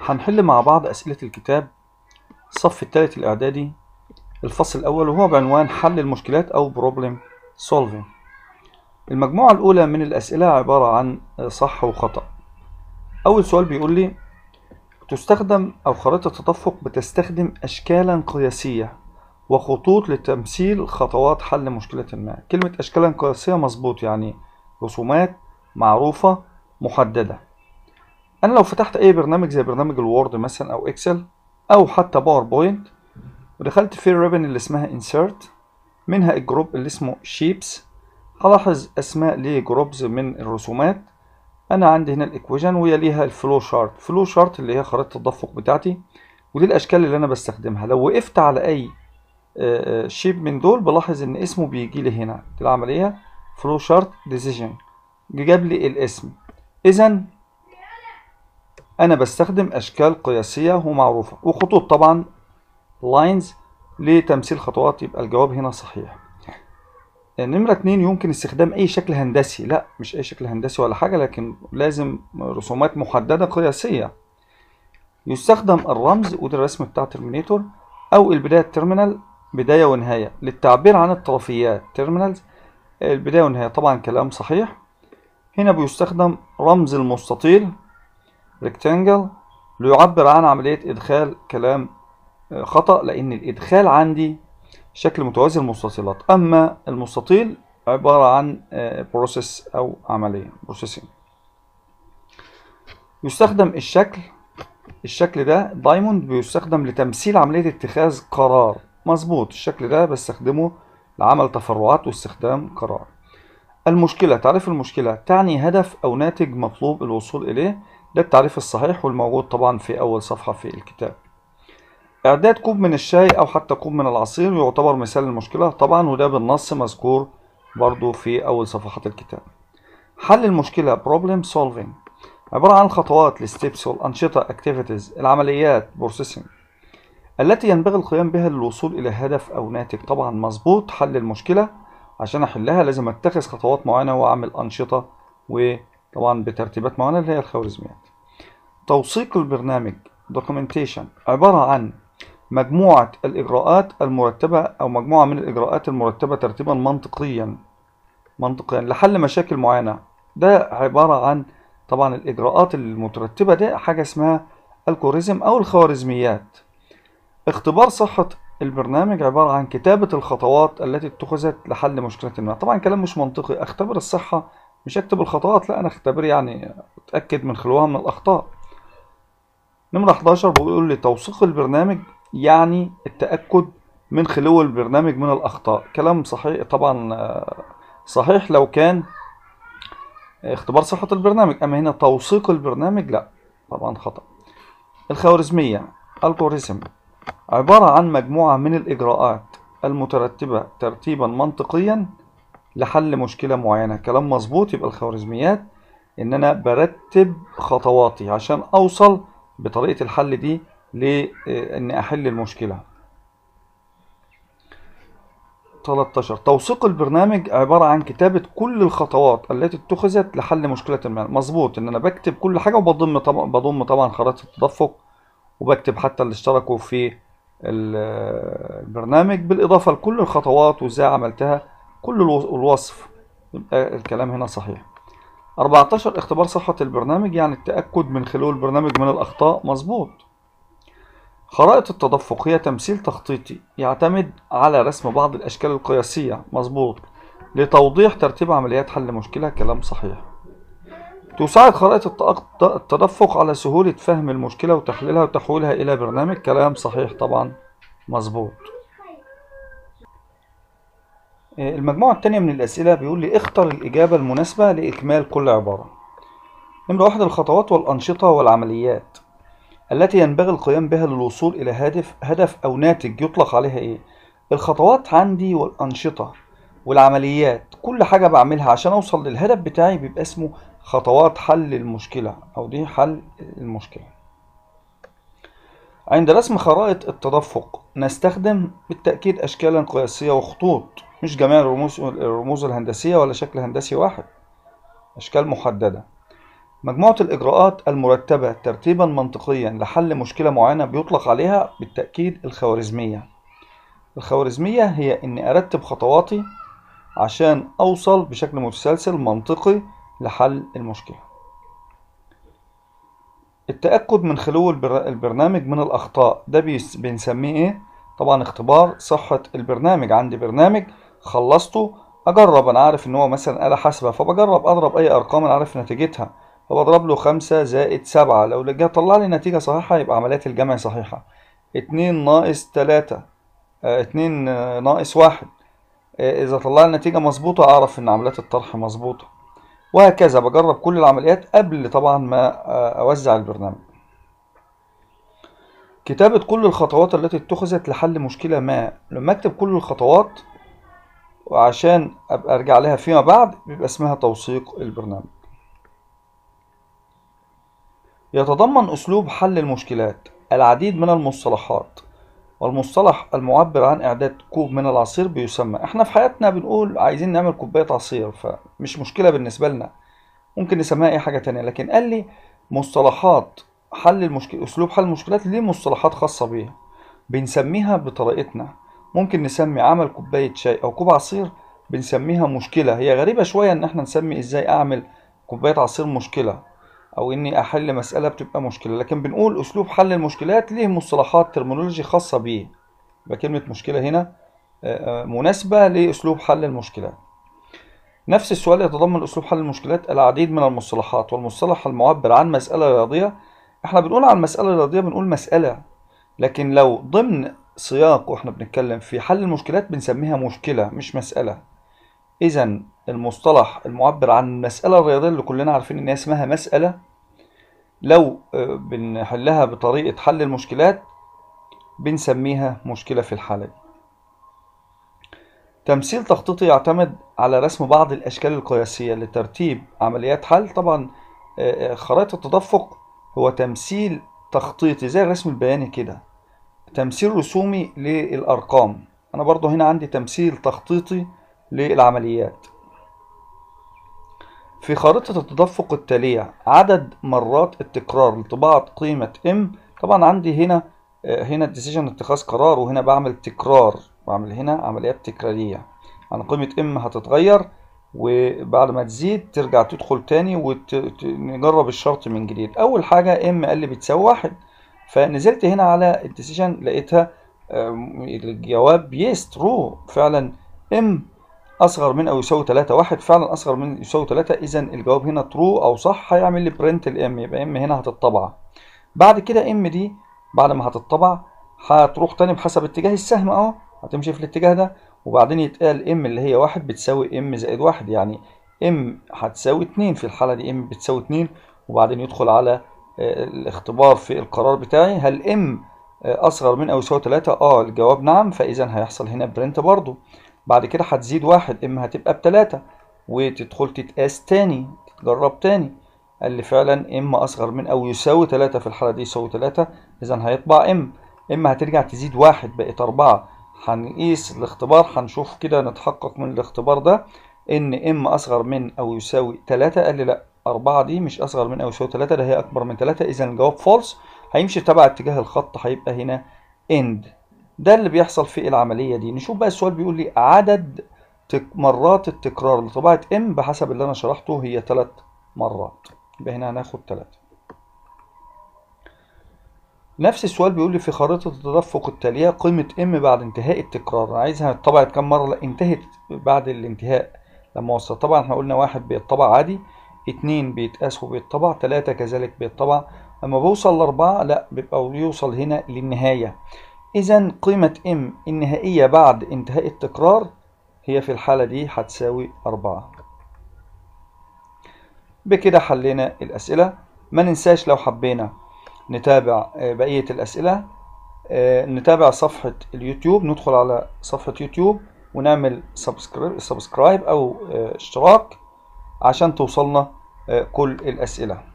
هنحل مع بعض أسئلة الكتاب الصف الثالث الإعدادي الفصل الأول وهو بعنوان حل المشكلات أو problem solving المجموعة الأولى من الأسئلة عبارة عن صح وخطأ أول سؤال بيقول لي تستخدم أو خريطة التدفق بتستخدم أشكالا قياسية وخطوط لتمثيل خطوات حل مشكلة ما كلمة أشكالا قياسية مظبوط يعني رسومات معروفة محددة أنا لو فتحت أي برنامج زي برنامج الوورد مثلا أو إكسل أو حتى باوربوينت ودخلت في الريبن اللي اسمها insert منها الجروب اللي اسمه شيبس هلاحظ أسماء لجروبز من الرسومات أنا عندي هنا الإكويجن ويليها الفلو شارت فلو شارت اللي هي خريطة التدفق بتاعتي ودي الأشكال اللي أنا بستخدمها لو وقفت على أي شيب من دول بلاحظ إن اسمه بيجي لي هنا دي العملية فلو شارت ديسيجن جاب لي الاسم إذا أنا بستخدم أشكال قياسية ومعروفة وخطوط طبعا لاينز لتمثيل خطوات يبقى الجواب هنا صحيح نمرة اتنين يمكن استخدام أي شكل هندسي لا مش أي شكل هندسي ولا حاجة لكن لازم رسومات محددة قياسية يستخدم الرمز وده الرسم بتاع ترمينيتور أو البداية تيرمينال بداية ونهاية للتعبير عن الطرفيات تيرمينالز البداية والنهاية طبعا كلام صحيح هنا بيستخدم رمز المستطيل ريكتانجل ليعبر عن عملية إدخال كلام خطأ لأن الإدخال عندي شكل متوازي المستطيلات أما المستطيل عبارة عن بروسيس أو عملية بروسيسنج يستخدم الشكل الشكل ده دايموند بيستخدم لتمثيل عملية اتخاذ قرار مظبوط الشكل ده بستخدمه لعمل تفرعات واستخدام قرار المشكلة تعريف المشكلة تعني هدف أو ناتج مطلوب الوصول إليه ده التعريف الصحيح والموجود طبعا في أول صفحة في الكتاب إعداد كوب من الشاي أو حتى كوب من العصير يعتبر مثال المشكلة طبعا وده بالنص مذكور برضو في أول صفحات الكتاب حل المشكلة problem solving عبارة عن الخطوات الستيبس والأنشطة activities العمليات processing التي ينبغي القيام بها للوصول إلى هدف أو ناتج طبعا مظبوط حل المشكلة عشان أحلها لازم أتخذ خطوات معينة وأعمل أنشطة وطبعا بترتيبات معينة اللي هي الخوارزميات توثيق البرنامج documentation عبارة عن مجموعة الإجراءات المرتبة أو مجموعة من الإجراءات المرتبة ترتيبا منطقيا منطقيا لحل مشاكل معينة ده عبارة عن طبعا الإجراءات المترتبة ده حاجة اسمها الكوريزم أو الخوارزميات اختبار صحة البرنامج عبارة عن كتابة الخطوات التي اتخذت لحل مشكلة ما طبعا كلام مش منطقي اختبر الصحة مش اكتب الخطوات لا انا اختبر يعني اتأكد من خلوها من الأخطاء نمرة 11 بيقول لي توثيق البرنامج يعني التأكد من خلو البرنامج من الأخطاء كلام صحيح طبعا صحيح لو كان اختبار صحة البرنامج أما هنا توثيق البرنامج لا طبعا خطأ الخوارزمية الجوريزم عبارة عن مجموعة من الإجراءات المترتبة ترتيبا منطقيا لحل مشكلة معينة كلام مظبوط يبقى الخوارزميات إن أنا برتب خطواتي عشان أوصل بطريقة الحل دي لأن أحل المشكلة 13 توثيق البرنامج عبارة عن كتابة كل الخطوات التي اتخذت لحل مشكلة ما مظبوط إن أنا بكتب كل حاجة وبضم طبعا بضم طبعا خرائط التدفق وبكتب حتى اللي اشتركوا في البرنامج بالإضافة لكل الخطوات وإزاي عملتها كل الوصف يبقى الكلام هنا صحيح 14 اختبار صحة البرنامج يعني التأكد من خلو البرنامج من الأخطاء مظبوط خرائط التدفق هي تمثيل تخطيطي يعتمد على رسم بعض الأشكال القياسية مظبوط لتوضيح ترتيب عمليات حل مشكلة كلام صحيح تساعد خرائط التدفق على سهولة فهم المشكلة وتحليلها وتحويلها إلى برنامج كلام صحيح طبعا مظبوط المجموعة الثانية من الأسئلة بيقول لي اختر الإجابة المناسبة لإكمال كل عبارة نمرة واحد الخطوات والأنشطة والعمليات التي ينبغي القيام بها للوصول إلى هدف هدف أو ناتج يطلق عليها إيه؟ الخطوات عندي والأنشطة والعمليات كل حاجة بعملها عشان أوصل للهدف بتاعي بيبقى اسمه خطوات حل المشكلة أو دي حل المشكلة عند رسم خرائط التدفق نستخدم بالتأكيد أشكالا قياسية وخطوط مش جميع الرموز, الرموز الهندسية ولا شكل هندسي واحد أشكال محددة مجموعة الإجراءات المرتبة ترتيبا منطقيا لحل مشكلة معينة بيطلق عليها بالتأكيد الخوارزمية الخوارزمية هي إني أرتب خطواتي عشان أوصل بشكل متسلسل منطقي لحل المشكلة التأكد من خلو البر- البرنامج من الأخطاء ده بيس- بنسميه إيه؟ طبعا اختبار صحة البرنامج عندي برنامج خلصته أجرب أنا عارف إن هو مثلا آلة حاسبة فبجرب أضرب أي أرقام أنا عارف نتيجتها فبضرب له خمسة زائد سبعة لو جه طلع لي نتيجة صحيحة يبقى عمليات الجمع صحيحة اتنين ناقص تلاتة اه اتنين اه ناقص واحد اه إذا طلع لي نتيجة مظبوطة أعرف إن عمليات الطرح مظبوطة وهكذا بجرب كل العمليات قبل طبعا ما اه أوزع البرنامج كتابة كل الخطوات التي اتخذت لحل مشكلة ما لما أكتب كل الخطوات وعشان أبقى أرجع لها فيما بعد بيبقى اسمها توثيق البرنامج يتضمن أسلوب حل المشكلات العديد من المصطلحات والمصطلح المعبر عن إعداد كوب من العصير بيسمى إحنا في حياتنا بنقول عايزين نعمل كوباية عصير فمش مشكلة بالنسبة لنا ممكن نسميها أي حاجة تانية لكن قال لي مصطلحات حل المشكلة أسلوب حل المشكلات ليه مصطلحات خاصة بيها بنسميها بطريقتنا ممكن نسمي عمل كوباية شاي أو كوب عصير بنسميها مشكلة هي غريبة شوية إن إحنا نسمي إزاي أعمل كوباية عصير مشكلة أو إني أحل مسألة بتبقى مشكلة لكن بنقول أسلوب حل المشكلات ليه مصطلحات ترمينولوجي خاصة بيه يبقى كلمة مشكلة هنا آه، آه، مناسبة لأسلوب حل المشكلات نفس السؤال يتضمن أسلوب حل المشكلات العديد من المصطلحات والمصطلح المعبر عن مسألة رياضية احنا بنقول عن مسألة رياضية بنقول مسألة لكن لو ضمن سياق واحنا بنتكلم في حل المشكلات بنسميها مشكلة مش مسألة إذا المصطلح المعبر عن المسألة الرياضية اللي كلنا عارفين إن هي اسمها مسألة لو آه، بنحلها بطريقة حل المشكلات بنسميها مشكلة في الحالة دي تمثيل تخطيطي يعتمد على رسم بعض الأشكال القياسية لترتيب عمليات حل طبعا آه، آه، خرائط التدفق هو تمثيل تخطيطي زي الرسم البياني كده تمثيل رسومي للأرقام أنا برضو هنا عندي تمثيل تخطيطي للعمليات في خارطة التدفق التالية عدد مرات التكرار لطباعة قيمة M طبعا عندي هنا آه، هنا ديسيجن اتخاذ قرار وهنا بعمل تكرار بعمل هنا عمليات تكرارية يعني قيمة M هتتغير وبعد ما تزيد ترجع تدخل تاني ونجرب الشرط من جديد أول حاجة M قال لي بتساوي واحد فنزلت هنا على الديسيجن لقيتها آم، الجواب يس ترو فعلا M اصغر من او يساوي 3 واحد فعلا اصغر من يساوي 3 اذا الجواب هنا ترو او صح هيعمل لي برنت الام يبقى ام هنا هتطبع بعد كده ام دي بعد ما هتطبع هتروح تاني بحسب اتجاه السهم اهو هتمشي في الاتجاه ده وبعدين يتقال ام اللي هي واحد بتساوي ام زائد واحد يعني ام هتساوي اتنين في الحالة دي ام بتساوي اتنين وبعدين يدخل على آه، الاختبار في القرار بتاعي هل ام اصغر من او يساوي 3 اه الجواب نعم فاذا هيحصل هنا برنت برضو بعد كده هتزيد واحد اما هتبقى بتلاتة وتدخل تتقاس تاني تتجرب تاني قال لي فعلا اما اصغر من او يساوي تلاتة في الحالة دي يساوي تلاتة اذا هيطبع ام اما هترجع تزيد واحد بقت اربعة هنقيس الاختبار هنشوف كده نتحقق من الاختبار ده ان ام اصغر من او يساوي تلاتة قال لي لا أربعة دي مش أصغر من أو يساوي تلاتة ده هي أكبر من تلاتة إذا الجواب فولس هيمشي تبع اتجاه الخط هيبقى هنا end ده اللي بيحصل في العملية دي نشوف بقى السؤال بيقول لي عدد تك مرات التكرار لطباعة m بحسب اللي أنا شرحته هي تلات مرات يبقى هنا هناخد تلاتة نفس السؤال بيقول لي في خريطة التدفق التالية قيمة m بعد انتهاء التكرار أنا عايزها اتطبعت كم مرة لا انتهت بعد الانتهاء لما وصل طبعا احنا قلنا واحد بيتطبع عادي اتنين بيتقاس وبيتطبع تلاتة كذلك بيتطبع لما بوصل لأربعة لا بيبقى بيوصل هنا للنهاية إذا قيمة m النهائية بعد انتهاء التكرار هي في الحالة دي هتساوي أربعة بكده حلينا الأسئلة ما ننساش لو حبينا نتابع آه، بقية الأسئلة آه، نتابع صفحة اليوتيوب ندخل على صفحة يوتيوب ونعمل سبسكرايب سبسكرايب أو آه، اشتراك عشان توصلنا آه، كل الأسئلة